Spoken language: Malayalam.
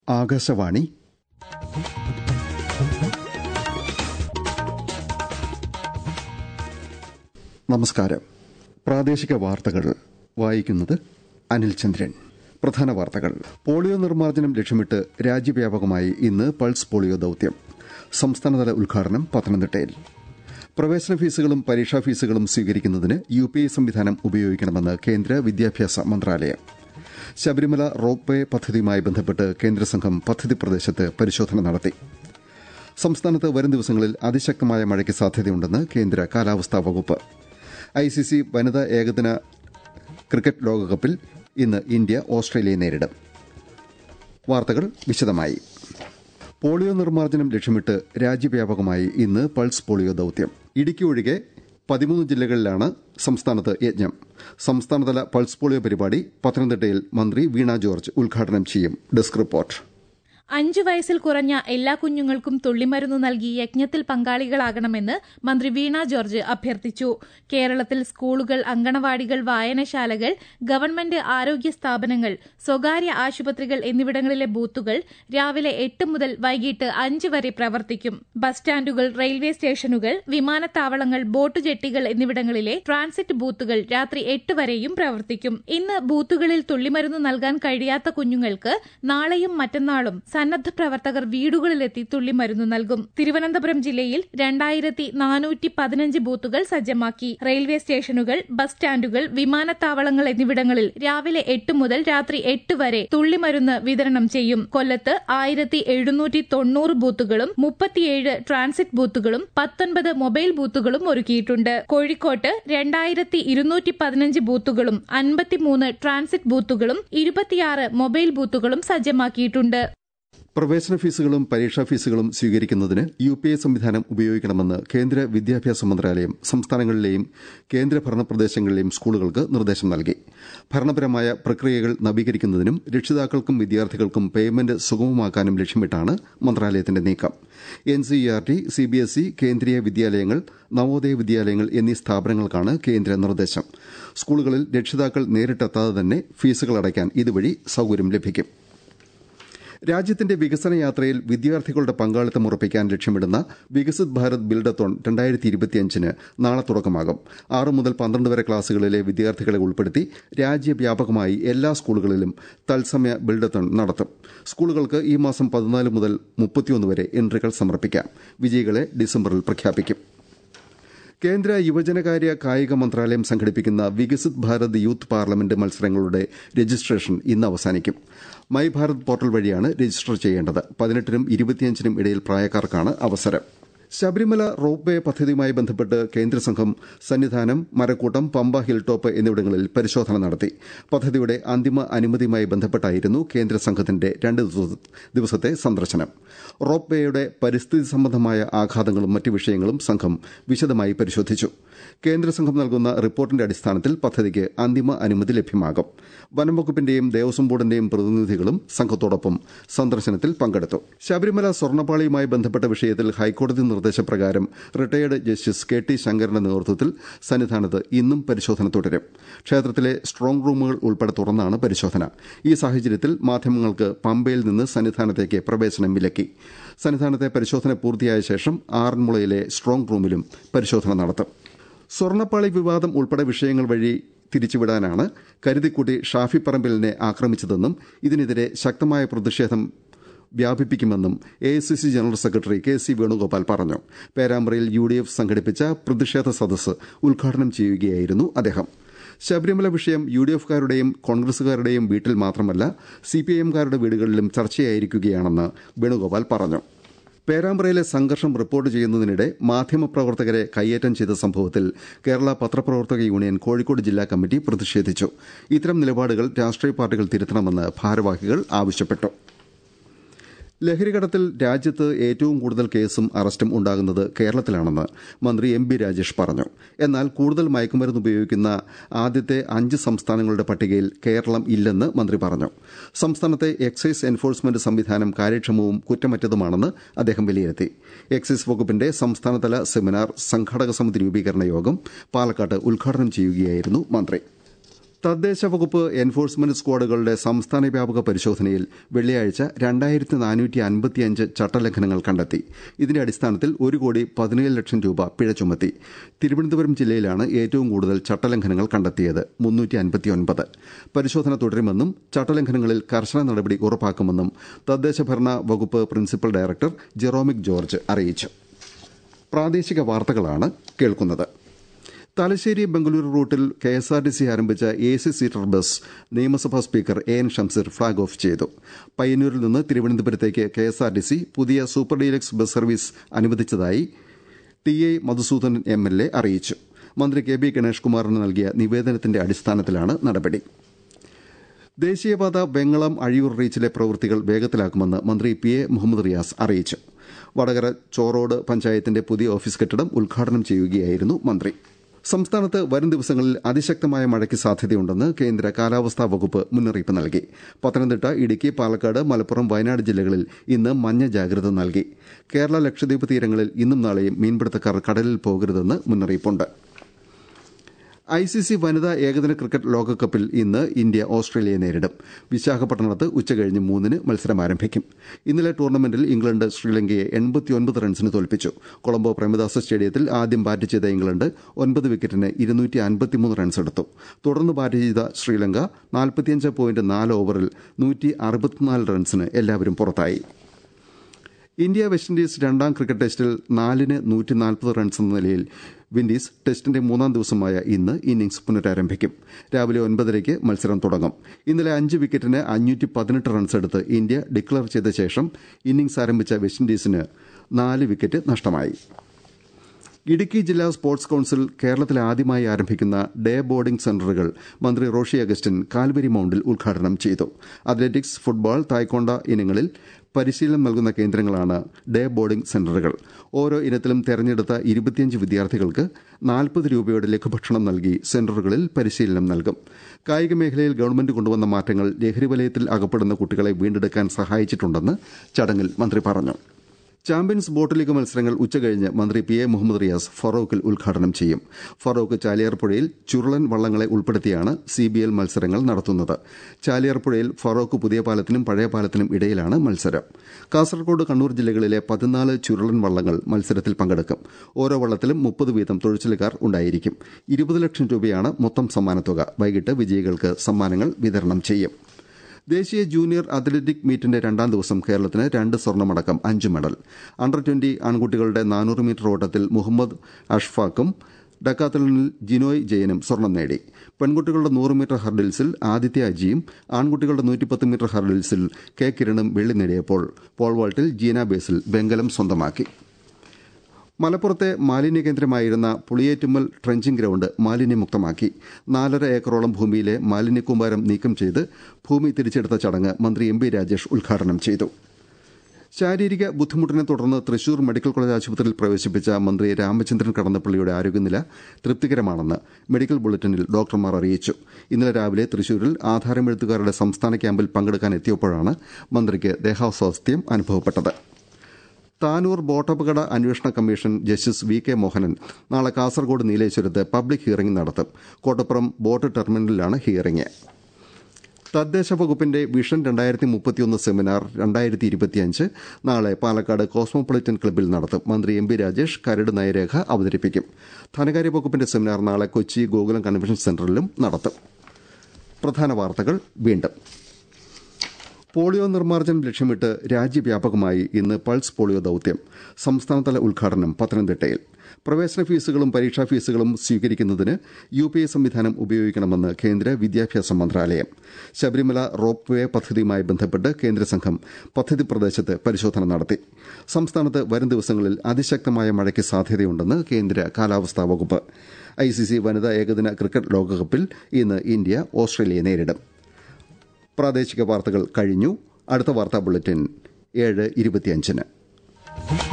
ആകാശവാണി നമസ്കാരം പ്രാദേശിക വാർത്തകൾ വായിക്കുന്നത് അനിൽ ചന്ദ്രൻ പ്രധാന വാർത്തകൾ പോളിയോ നിർമ്മാർജ്ജനം ലക്ഷ്യമിട്ട് രാജ്യവ്യാപകമായി ഇന്ന് പൾസ് പോളിയോ ദൌത്യം സംസ്ഥാനതല ഉദ്ഘാടനം പത്തനംതിട്ടയിൽ പ്രവേശന ഫീസുകളും പരീക്ഷാ ഫീസുകളും സ്വീകരിക്കുന്നതിന് യു പി ഐ സംവിധാനം ഉപയോഗിക്കണമെന്ന് കേന്ദ്ര വിദ്യാഭ്യാസ മന്ത്രാലയം ശബരിമല റോപ്പ് വേ പദ്ധതിയുമായി ബന്ധപ്പെട്ട് കേന്ദ്രസംഘം പദ്ധതി പ്രദേശത്ത് പരിശോധന നടത്തി സംസ്ഥാനത്ത് വരും ദിവസങ്ങളിൽ അതിശക്തമായ മഴയ്ക്ക് സാധ്യതയുണ്ടെന്ന് കേന്ദ്ര കാലാവസ്ഥാ വകുപ്പ് ഐസിസി വനിതാ ഏകദിന ക്രിക്കറ്റ് ലോകകപ്പിൽ ഇന്ന് ഇന്ത്യ ഓസ്ട്രേലിയയെ നേരിടും വാർത്തകൾ വിശദമായി പോളിയോ നിർമ്മാർജ്ജനം ലക്ഷ്യമിട്ട് രാജ്യവ്യാപകമായി ഇന്ന് പൾസ് പോളിയോ ദൌത്യം ഇടുക്കി ഒഴികെ പതിമൂന്ന് ജില്ലകളിലാണ് സംസ്ഥാനത്ത് യജ്ഞം സംസ്ഥാനതല പൾസ് പോളിയോ പരിപാടി പത്തനംതിട്ടയിൽ മന്ത്രി വീണ ജോർജ് ഉദ്ഘാടനം ചെയ്യും ഡെസ്ക് റിപ്പോർട്ട് അഞ്ചു വയസ്സിൽ കുറഞ്ഞ എല്ലാ കുഞ്ഞുങ്ങൾക്കും തുള്ളിമരുന്ന് നൽകി യജ്ഞത്തിൽ പങ്കാളികളാകണമെന്ന് മന്ത്രി വീണ ജോർജ് അഭ്യർത്ഥിച്ചു കേരളത്തിൽ സ്കൂളുകൾ അങ്കണവാടികൾ വായനശാലകൾ ഗവൺമെന്റ് ആരോഗ്യ സ്ഥാപനങ്ങൾ സ്വകാര്യ ആശുപത്രികൾ എന്നിവിടങ്ങളിലെ ബൂത്തുകൾ രാവിലെ എട്ട് മുതൽ വൈകിട്ട് അഞ്ച് വരെ പ്രവർത്തിക്കും ബസ് സ്റ്റാൻഡുകൾ റെയിൽവേ സ്റ്റേഷനുകൾ വിമാനത്താവളങ്ങൾ ബോട്ട് ജെട്ടികൾ എന്നിവിടങ്ങളിലെ ട്രാൻസിറ്റ് ബൂത്തുകൾ രാത്രി എട്ട് വരെയും പ്രവർത്തിക്കും ഇന്ന് ബൂത്തുകളിൽ തുള്ളിമരുന്ന് നൽകാൻ കഴിയാത്ത കുഞ്ഞുങ്ങൾക്ക് നാളെയും മറ്റന്നാളും സന്നദ്ധ പ്രവർത്തകർ വീടുകളിലെത്തി തുള്ളിമരുന്ന് നൽകും തിരുവനന്തപുരം ജില്ലയിൽ രണ്ടായിരത്തി നാനൂറ്റി പതിനഞ്ച് ബൂത്തുകൾ സജ്ജമാക്കി റെയിൽവേ സ്റ്റേഷനുകൾ ബസ് സ്റ്റാൻഡുകൾ വിമാനത്താവളങ്ങൾ എന്നിവിടങ്ങളിൽ രാവിലെ എട്ട് മുതൽ രാത്രി എട്ട് വരെ തുള്ളിമരുന്ന് വിതരണം ചെയ്യും കൊല്ലത്ത് ആയിരത്തി എഴുന്നൂറ്റി തൊണ്ണൂറ് ബൂത്തുകളും മുപ്പത്തിയേഴ് ട്രാൻസിറ്റ് ബൂത്തുകളും പത്തൊൻപത് മൊബൈൽ ബൂത്തുകളും ഒരുക്കിയിട്ടുണ്ട് കോഴിക്കോട്ട് രണ്ടായിരത്തി ഇരുന്നൂറ്റി പതിനഞ്ച് ബൂത്തുകളും അൻപത്തിമൂന്ന് ട്രാൻസിറ്റ് ബൂത്തുകളും ഇരുപത്തിയാറ് മൊബൈൽ ബൂത്തുകളും സജ്ജമാക്കിയിട്ടുണ്ട് പ്രവേശന ഫീസുകളും പരീക്ഷാ ഫീസുകളും സ്വീകരിക്കുന്നതിന് യു പി ഐ സംവിധാനം ഉപയോഗിക്കണമെന്ന് കേന്ദ്ര വിദ്യാഭ്യാസ മന്ത്രാലയം സംസ്ഥാനങ്ങളിലെയും കേന്ദ്രഭരണ പ്രദേശങ്ങളിലെയും സ്കൂളുകൾക്ക് നിർദ്ദേശം നൽകി ഭരണപരമായ പ്രക്രിയകൾ നവീകരിക്കുന്നതിനും രക്ഷിതാക്കൾക്കും വിദ്യാർത്ഥികൾക്കും പേയ്മെന്റ് സുഗമമാക്കാനും ലക്ഷ്യമിട്ടാണ് മന്ത്രാലയത്തിന്റെ നീക്കം N C E R T C B S E Kendriya വിദ്യാലയങ്ങൾ നവോദയ വിദ്യാലയങ്ങൾ എന്നീ സ്ഥാപനങ്ങൾക്കാണ് കേന്ദ്ര നിർദ്ദേശം സ്കൂളുകളിൽ രക്ഷിതാക്കൾ നേരിട്ടെത്താതെ തന്നെ ഫീസുകൾ അടയ്ക്കാൻ ഇതുവഴി സൌകര്യം ലഭിക്കും രാജ്യത്തിന്റെ വികസന യാത്രയിൽ വിദ്യാർത്ഥികളുടെ പങ്കാളിത്തം ഉറപ്പിക്കാൻ ലക്ഷ്യമിടുന്ന വികസിത് ഭാരത് ബിൽഡത്തോൺ രണ്ടായിരത്തി ഇരുപത്തിയഞ്ചിന് നാളെ തുടക്കമാകും ആറ് മുതൽ പന്ത്രണ്ട് വരെ ക്ലാസുകളിലെ വിദ്യാർത്ഥികളെ ഉൾപ്പെടുത്തി രാജ്യവ്യാപകമായി എല്ലാ സ്കൂളുകളിലും തത്സമയ ബിൽഡത്തോൺ നടത്തും സ്കൂളുകൾക്ക് ഈ മാസം പതിനാല് മുതൽ മുപ്പത്തിയൊന്ന് വരെ എൻട്രികൾ സമർപ്പിക്കാം വിജയികളെ ഡിസംബറിൽ പ്രഖ്യാപിക്കും കേന്ദ്ര യുവജനകാര്യ കായിക മന്ത്രാലയം സംഘടിപ്പിക്കുന്ന വികസിത് ഭാരത് യൂത്ത് പാർലമെന്റ് മത്സരങ്ങളുടെ രജിസ്ട്രേഷൻ ഇന്ന് അവസാനിക്കും മൈ ഭാരത് പോർട്ടൽ വഴിയാണ് രജിസ്റ്റർ ചെയ്യേണ്ടത് പതിനെട്ടിനും ഇരുപത്തിയഞ്ചിനും ഇടയിൽ പ്രായക്കാർക്കാണ് അവസരം ശബരിമല റോപ്പ് വേ പദ്ധതിയുമായി ബന്ധപ്പെട്ട് കേന്ദ്രസംഘം സന്നിധാനം മരക്കൂട്ടം പമ്പ ഹിൽ ടോപ്പ് എന്നിവിടങ്ങളിൽ പരിശോധന നടത്തി പദ്ധതിയുടെ അന്തിമ അനുമതിയുമായി ബന്ധപ്പെട്ടായിരുന്നു കേന്ദ്രസംഘത്തിന്റെ രണ്ട് ദിവസത്തെ സന്ദർശനം റോപ്പ് വേയുടെ പരിസ്ഥിതി സംബന്ധമായ ആഘാതങ്ങളും മറ്റ് വിഷയങ്ങളും സംഘം വിശദമായി പരിശോധിച്ചു കേന്ദ്രസംഘം നൽകുന്ന റിപ്പോർട്ടിന്റെ അടിസ്ഥാനത്തിൽ പദ്ധതിക്ക് അന്തിമ അനുമതി ലഭ്യമാകും വനംവകുപ്പിന്റെയും ദേവസ്വം ബോർഡിന്റെയും പ്രതിനിധികളും സംഘത്തോടൊപ്പം സന്ദർശനത്തിൽ പങ്കെടുത്തു ശബരിമല സ്വർണ്ണപ്പാളിയുമായി ബന്ധപ്പെട്ട വിഷയത്തിൽ ഹൈക്കോടതി നിർദ്ദേശപ്രകാരം റിട്ടയേർഡ് ജസ്റ്റിസ് കെ ടി ശങ്കരന്റെ നേതൃത്വത്തിൽ സന്നിധാനത്ത് ഇന്നും പരിശോധന തുടരും ക്ഷേത്രത്തിലെ സ്ട്രോങ് റൂമുകൾ ഉൾപ്പെടെ തുറന്നാണ് പരിശോധന ഈ സാഹചര്യത്തിൽ മാധ്യമങ്ങൾക്ക് പമ്പയിൽ നിന്ന് സന്നിധാനത്തേക്ക് പ്രവേശനം വിലക്കി സന്നിധാനത്തെ പരിശോധന പൂർത്തിയായ ശേഷം ആറന്മുളയിലെ സ്ട്രോങ് റൂമിലും പരിശോധന നടത്തും സ്വർണ്ണപ്പാളി വിവാദം ഉൾപ്പെടെ വിഷയങ്ങൾ വഴി തിരിച്ചുവിടാനാണ് കരുതിക്കുട്ടി ഷാഫി പറമ്പിലിനെ ആക്രമിച്ചതെന്നും ഇതിനെതിരെ ശക്തമായ പ്രതിഷേധം വ്യാപിപ്പിക്കുമെന്നും A I C C general secretary K C Venugopal പറഞ്ഞു പേരാമ്പ്രയിൽ യു ഡി എഫ് സംഘടിപ്പിച്ച പ്രതിഷേധ സദസ്സ് ഉദ്ഘാടനം ചെയ്യുകയായിരുന്നു അദ്ദേഹം ശബരിമല വിഷയം യു ഡി എഫുകാരുടെയും കോൺഗ്രസുകാരുടെയും വീട്ടിൽ മാത്രമല്ല സി പി ഐ എംകാരുടെ വീടുകളിലും ചർച്ചയായിരിക്കുകയാണെന്ന് വേണുഗോപാൽ പറഞ്ഞു പേരാമ്പ്രയിലെ സംഘർഷം റിപ്പോർട്ട് ചെയ്യുന്നതിനിടെ മാധ്യമപ്രവർത്തകരെ കയ്യേറ്റം ചെയ്ത സംഭവത്തിൽ കേരള പത്രപ്രവർത്തക യൂണിയൻ കോഴിക്കോട് ജില്ലാ കമ്മിറ്റി പ്രതിഷേധിച്ചു ഇത്തരം നിലപാടുകൾ രാഷ്ട്രീയ പാർട്ടികൾ തിരുത്തണമെന്ന് ഭാരവാഹികൾ ആവശ്യപ്പെട്ടു ലഹരികടത്തിൽ രാജ്യത്ത് ഏറ്റവും കൂടുതൽ കേസും അറസ്റ്റും ഉണ്ടാകുന്നത് കേരളത്തിലാണെന്ന് മന്ത്രി എം ബി രാജേഷ് പറഞ്ഞു എന്നാൽ കൂടുതൽ മയക്കുമരുന്ന് ഉപയോഗിക്കുന്ന ആദ്യത്തെ അഞ്ച് സംസ്ഥാനങ്ങളുടെ പട്ടികയിൽ കേരളം ഇല്ലെന്ന് മന്ത്രി പറഞ്ഞു സംസ്ഥാനത്തെ എക്സൈസ് എൻഫോഴ്സ്മെന്റ് സംവിധാനം കാര്യക്ഷമവും കുറ്റമറ്റതുമാണെന്ന് അദ്ദേഹം വിലയിരുത്തി എക്സൈസ് വകുപ്പിന്റെ സംസ്ഥാനതല സെമിനാർ സംഘാടക സമിതി രൂപീകരണ യോഗം പാലക്കാട്ട് ഉദ്ഘാടനം ചെയ്യുകയായിരുന്നു മന്ത്രി തദ്ദേശ വകുപ്പ് എൻഫോഴ്സ്മെന്റ് സ്ക്വാഡുകളുടെ സംസ്ഥാന വ്യാപക പരിശോധനയിൽ വെള്ളിയാഴ്ച രണ്ടായിരത്തി നാനൂറ്റി അൻപത്തിയഞ്ച് ചട്ടലംഘനങ്ങൾ കണ്ടെത്തി ഇതിന്റെ അടിസ്ഥാനത്തിൽ ഒരു കോടി പതിനേഴ് ലക്ഷം രൂപ പിഴ ചുമത്തി തിരുവനന്തപുരം ജില്ലയിലാണ് ഏറ്റവും കൂടുതൽ ചട്ടലംഘനങ്ങൾ കണ്ടെത്തിയത് മുന്നൂറ്റി അൻപത്തിയൊൻപത് പരിശോധന തുടരുമെന്നും ചട്ടലംഘനങ്ങളിൽ കർശന നടപടി ഉറപ്പാക്കുമെന്നും തദ്ദേശ ഭരണ വകുപ്പ് പ്രിൻസിപ്പൽ ഡയറക്ടർ ജെറോമിക് ജോർജ് അറിയിച്ചു പ്രാദേശിക വാർത്തകളാണ് കേൾക്കുന്നത് തലശ്ശേരി ബംഗളൂരു റൂട്ടിൽ K S R T C ആരംഭിച്ച എ സി സീറ്റർ ബസ് നിയമസഭാ speaker A N Shamseer flag off ചെയ്തു പയ്യന്നൂരിൽ നിന്ന് തിരുവനന്തപുരത്തേക്ക് K S R T C പുതിയ സൂപ്പർ ഡീലക്സ് ബസ് സർവീസ് അനുവദിച്ചതായി T I Madhusoodanan M L A അറിയിച്ചു മന്ത്രി കെ ബി ഗണേഷ് കുമാറിന് നൽകിയ നിവേദനത്തിന്റെ അടിസ്ഥാനത്തിലാണ് നടപടി ദേശീയപാത വെങ്ങളം അഴിയൂർ റീച്ചിലെ പ്രവൃത്തികൾ വേഗത്തിലാക്കുമെന്ന് മന്ത്രി പി എ മുഹമ്മദ് റിയാസ് അറിയിച്ചു വടകര ചോറോട് പഞ്ചായത്തിന്റെ പുതിയ ഓഫീസ് കെട്ടിടം ഉദ്ഘാടനം ചെയ്യുകയായിരുന്നു മന്ത്രി സംസ്ഥാനത്ത് വരും ദിവസങ്ങളിൽ അതിശക്തമായ മഴയ്ക്ക് സാധ്യതയുണ്ടെന്ന് കേന്ദ്ര കാലാവസ്ഥാ വകുപ്പ് മുന്നറിയിപ്പ് നൽകി പത്തനംതിട്ട ഇടുക്കി പാലക്കാട് മലപ്പുറം വയനാട് ജില്ലകളിൽ ഇന്ന് മഞ്ഞ ജാഗ്രത നൽകി കേരള ലക്ഷദ്വീപ് തീരങ്ങളിൽ ഇന്നും നാളെയും മീൻപിടുത്തക്കാർ കടലിൽ പോകരുതെന്ന് മുന്നറിയിപ്പുണ്ട് ഐ സി സി വനിതാ ഏകദിന ക്രിക്കറ്റ് ലോകകപ്പിൽ ഇന്ന് ഇന്ത്യ ഓസ്ട്രേലിയയെ നേരിടും വിശാഖപട്ടണത്ത് ഉച്ചകഴിഞ്ഞ് മൂന്നിന് മത്സരം ആരംഭിക്കും ഇന്നലെ ടൂർണമെന്റിൽ ഇംഗ്ലണ്ട് ശ്രീലങ്കയെ എൺപത്തിയൊൻപത് റൺസിന് തോൽപ്പിച്ചു കൊളംബോ പ്രേമദാസ സ്റ്റേഡിയത്തിൽ ആദ്യം ബാറ്റ് ചെയ്ത ഇംഗ്ലണ്ട് ഒൻപത് വിക്കറ്റിന് ഇരുന്നൂറ്റി അൻപത്തിമൂന്ന് റൺസ് എടുത്തു തുടർന്ന് ബാറ്റ് ചെയ്ത ശ്രീലങ്ക നാൽപ്പത്തിയഞ്ച് പോയിന്റ് നാല് ഓവറിൽ നൂറ്റി അറുപത്തിനാല് റൺസിന് എല്ലാവരും പുറത്തായി ഇന്ത്യ വെസ്റ്റ് ഇൻഡീസ് രണ്ടാം ക്രിക്കറ്റ് ടെസ്റ്റിൽ നാലിന് നൂറ്റി നാൽപ്പത് റൺസ് എന്ന നിലയിൽ വിൻഡീസ് ടെസ്റ്റിന്റെ മൂന്നാം ദിവസമായ ഇന്ന് ഇന്നിംഗ്സ് പുനരാരംഭിക്കും രാവിലെ ഒൻപതരയ്ക്ക് മത്സരം തുടങ്ങും ഇന്നലെ അഞ്ച് വിക്കറ്റിന് അഞ്ഞൂറ്റി പതിനെട്ട് റൺസ് എടുത്ത് ഇന്ത്യ ഡിക്ലയർ ചെയ്ത ശേഷം ഇന്നിംഗ്സ് ആരംഭിച്ച വെസ്റ്റ് ഇൻഡീസിന് നാല് വിക്കറ്റ് നഷ്ടമായി ഇടുക്കി ജില്ലാ സ്പോർട്സ് കൌൺസിൽ കേരളത്തിൽ ആദ്യമായി ആരംഭിക്കുന്ന ഡേ ബോർഡിംഗ് സെന്ററുകൾ മന്ത്രി റോഷി അഗസ്റ്റിൻ കാൽവരി മൌണ്ടിൽ ഉദ്ഘാടനം ചെയ്തു അത്ലറ്റിക്സ് ഫുട്ബോൾ തായ്ക്കൊണ്ട ഇനങ്ങളിൽ പരിശീലനം നൽകുന്ന കേന്ദ്രങ്ങളാണ് ഡേ ബോർഡിംഗ് സെന്ററുകൾ ഓരോ ഇനത്തിലും തെരഞ്ഞെടുത്ത ഇരുപത്തിയഞ്ച് വിദ്യാർത്ഥികൾക്ക് നാൽപ്പത് രൂപയുടെ ലഘുഭക്ഷണം നൽകി സെന്ററുകളിൽ പരിശീലനം നൽകും കായിക മേഖലയിൽ ഗവൺമെന്റ് കൊണ്ടുവന്ന മാറ്റങ്ങൾ ലഹരി വലയത്തിൽ അകപ്പെടുന്ന കുട്ടികളെ വീണ്ടെടുക്കാൻ സഹായിച്ചിട്ടുണ്ടെന്ന് ചടങ്ങിൽ മന്ത്രി പറഞ്ഞു ചാമ്പ്യൻസ് ബോട്ട് ലീഗ് മത്സരങ്ങൾ ഉച്ചകഴിഞ്ഞ് മന്ത്രി പി എ മുഹമ്മദ് റിയാസ് ഫറോക്കിൽ ഉദ്ഘാടനം ചെയ്യും ഫറോക്ക് ചാലിയാർപ്പുഴയിൽ ചുരുളൻ വള്ളങ്ങളെ ഉൾപ്പെടുത്തിയാണ് സി ബി എൽ മത്സരങ്ങൾ നടത്തുന്നത് ചാലിയാർപ്പുഴയിൽ ഫറോക്ക് പുതിയ പാലത്തിനും പഴയ പാലത്തിനും ഇടയിലാണ് മത്സരം കാസർഗോഡ് കണ്ണൂർ ജില്ലകളിലെ പതിനാല് ചുരുളൻ വള്ളങ്ങൾ മത്സരത്തിൽ പങ്കെടുക്കും ഓരോ വള്ളത്തിലും മുപ്പത് വീതം തൊഴിച്ചിലുകാർ ഉണ്ടായിരിക്കും ഇരുപത് ലക്ഷം രൂപയാണ് മൊത്തം സമ്മാനത്തുക വൈകിട്ട് വിജയികൾക്ക് സമ്മാനങ്ങൾ വിതരണം ചെയ്യും ദേശീയ ജൂനിയർ അത്ലറ്റിക് മീറ്റിന്റെ രണ്ടാം ദിവസം കേരളത്തിന് രണ്ട് സ്വർണമടക്കം അഞ്ച് മെഡൽ അണ്ടർ ട്വന്റി ആൺകുട്ടികളുടെ നാനൂറ് മീറ്റർ ഓട്ടത്തിൽ മുഹമ്മദ് അഷ്ഫാഖും ഡക്കാത്തലണിൽ ജിനോയ് ജയനും സ്വർണം നേടി പെൺകുട്ടികളുടെ നൂറ് മീറ്റർ ഹർഡിൽസിൽ ആദിത്യ അജിയും ആൺകുട്ടികളുടെ നൂറ്റിപ്പത്ത് മീറ്റർ ഹർഡിൽസിൽ കെ കിരണും വെള്ളി നേടിയപ്പോൾ പോൾ വാൾട്ടിൽ ജീന ബേസിൽ വെങ്കലം സ്വന്തമാക്കി മലപ്പുറത്തെ മാലിന്യ കേന്ദ്രമായിരുന്ന പുളിയേറ്റുമ്മൽ ട്രെഞ്ചിംഗ് ഗ്രൌണ്ട് മാലിന്യമുക്തമാക്കി നാലര ഏക്കറോളം ഭൂമിയിലെ മാലിന്യക്കൂമ്പാരം നീക്കം ചെയ്ത് ഭൂമി തിരിച്ചെടുത്ത ചടങ്ങ് മന്ത്രി എം പി രാജേഷ് ഉദ്ഘാടനം ചെയ്തു ശാരീരിക ബുദ്ധിമുട്ടിനെ തുടർന്ന് തൃശൂർ മെഡിക്കൽ കോളേജ് ആശുപത്രിയിൽ പ്രവേശിപ്പിച്ച മന്ത്രി രാമചന്ദ്രൻ കടന്നപ്പള്ളിയുടെ ആരോഗ്യനില തൃപ്തികരമാണെന്ന് മെഡിക്കൽ ബുള്ളറ്റിനിൽ ഡോക്ടർമാർ അറിയിച്ചു ഇന്നലെ രാവിലെ തൃശൂരിൽ ആധാരമെഴുത്തുകാരുടെ സംസ്ഥാന ക്യാമ്പിൽ പങ്കെടുക്കാൻ എത്തിയപ്പോഴാണ് മന്ത്രിക്ക് ദേഹാസ്വാസ്ഥ്യം അനുഭവപ്പെട്ടത് താനൂർ ബോട്ടപകട അന്വേഷണ commission justice V K Mohanan നാളെ കാസർഗോഡ് നീലേശ്വരത്ത് പബ്ലിക് ഹിയറിംഗ് നടത്തും കോട്ടപ്പുറം ബോട്ട് ടെർമിനലിലാണ് ഹിയറിംഗ് തദ്ദേശ വകുപ്പിന്റെ വിഷൻ രണ്ടായിരത്തി മുപ്പത്തിയൊന്ന് സെമിനാർ രണ്ടായിരത്തി ഇരുപത്തിയഞ്ച് നാളെ പാലക്കാട് കോസ്മോപൊളിറ്റൻ ക്ലബ്ബിൽ നടത്തും മന്ത്രി എം പി രാജേഷ് കരട് നയരേഖ അവതരിപ്പിക്കും ധനകാര്യ വകുപ്പിന്റെ സെമിനാർ നാളെ കൊച്ചി ഗോകുലം കൺവെൻഷൻ സെന്ററിലും നടത്തും പ്രധാന വാർത്തകൾ വീണ്ടും പോളിയോ നിർമ്മാർജ്ജനം ലക്ഷ്യമിട്ട് രാജ്യവ്യാപകമായി ഇന്ന് പൾസ് പോളിയോ ദൌത്യം സംസ്ഥാനതല ഉദ്ഘാടനം പത്തനംതിട്ടയിൽ പ്രവേശന ഫീസുകളും പരീക്ഷാ ഫീസുകളും സ്വീകരിക്കുന്നതിന് യു പി ഐ സംവിധാനം ഉപയോഗിക്കണമെന്ന് കേന്ദ്ര വിദ്യാഭ്യാസ മന്ത്രാലയം ശബരിമല റോപ്പ് വേ പദ്ധതിയുമായി ബന്ധപ്പെട്ട് കേന്ദ്ര സംഘം പദ്ധതി പ്രദേശത്ത് പരിശോധന നടത്തി സംസ്ഥാനത്ത് വരും ദിവസങ്ങളിൽ അതിശക്തമായ മഴയ്ക്ക് സാധ്യതയുണ്ടെന്ന് കേന്ദ്ര കാലാവസ്ഥാ വകുപ്പ് ഐസിസി വനിതാ ഏകദിന ക്രിക്കറ്റ് ലോകകപ്പിൽ ഇന്ന് ഇന്ത്യ ഓസ്ട്രേലിയയെ നേരിടും പ്രാദേശിക വാർത്തകൾ കഴിഞ്ഞു അടുത്ത വാർത്താ ബുള്ളറ്റിൻ ഏഴ് ഇരുപത്തിയഞ്ചിന്